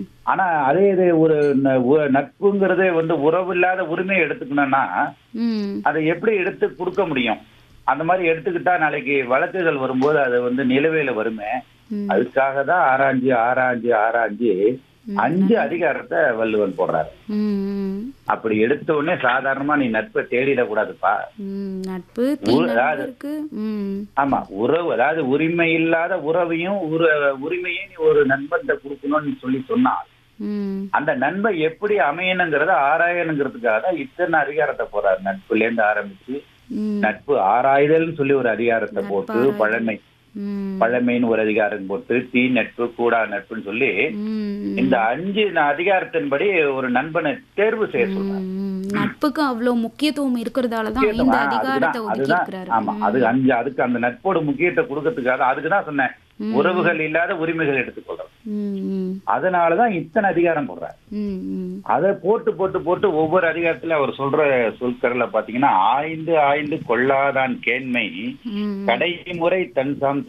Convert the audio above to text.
ஆனா அதே இது ஒரு ந- உ- நட்புங்கிறதே வந்து உறவு இல்லாத உரிமையை எடுத்துக்கணும்னா ம் அதை எப்படி எடுத்து கொடுக்க முடியும் அந்த மாதிரி எடுத்துக்கிட்டா நாளைக்கு வழக்குகள் வரும்போது அது வந்து நிலுவையில வருமே ம். அதுக்காக தான் ஆராய்ஞ்சு ஆராய்ஞ்சு ஆராய்ஞ்சு அஞ்சு அதிகாரத்தை வள்ளுவன் போடுறாரு ம், ம். அப்படி எடுத்த உடனே சாதாரணமா நீ நட்பை தேடிடக்கூடாதுப்பா ம், நட்பு தீநட்பு அதாவது- இருக்கு ம் ஆமா உறவு அதாவது உரிமை இல்லாத உறவையும் உற உரிமையும் நீ ஒரு நண்பன்கிட்ட கொடுக்கணும்னு சொல்லி சொன்னான் ம் அந்த நண்பன் எப்படி அமையணுங்கிறத ஆராயணுங்கிறதுக்காக தான் இத்தனை அதிகாரத்தை போறாரு நட்புல இருந்து ஆரம்பிச்சு ம் நட்பு ஆராய்தல்னு சொல்லி ஒரு அதிகாரத்தை நட்பு போட்டு ஆராய்தல். பழமை ம் பழமைன்னு ஒரு அதிகாரம் போட்டு தீ நட்பு கூடா நட்புன்னு சொல்லி ம் இந்த அஞ்சு ந- அதிகாரத்தின்படி ஒரு நண்பனை தேர்வு செய்ய சொல்றாங்க ம், நட்புக்கு அவ்வளவு முக்கியத்துவம் இருக்கிறதால தான் இந்த முக்கியத்துவம், ஆ, அதிகாரத்தை அதுதான் ஒதுக்கி அதுதான் இருக்கிறாரு ஆமா அது அஞ்சு அதுக்கு அந்த நட்போட முக்கியத்தை கொடுக்கறதுக்காக அதுக்கு தான் சொன்னேன் ம். உறவுகள் இல்லாத உரிமைகள் எடுத்துக்கொள்றோம் ம், ம், அதனாலதான் இத்தனை அதிகாரம் போடுறாரு ம், ம். அதை போட்டு போட்டு போட்டு ஒவ்வொரு அதிகாரத்துல அவர் சொல்ற சொற்கள்ல பாத்தீங்கன்னா ஆய்ந்து ஆய்ந்து கொள்ளாதான் கேண்மை ம். கடைமுறை தன் சாம்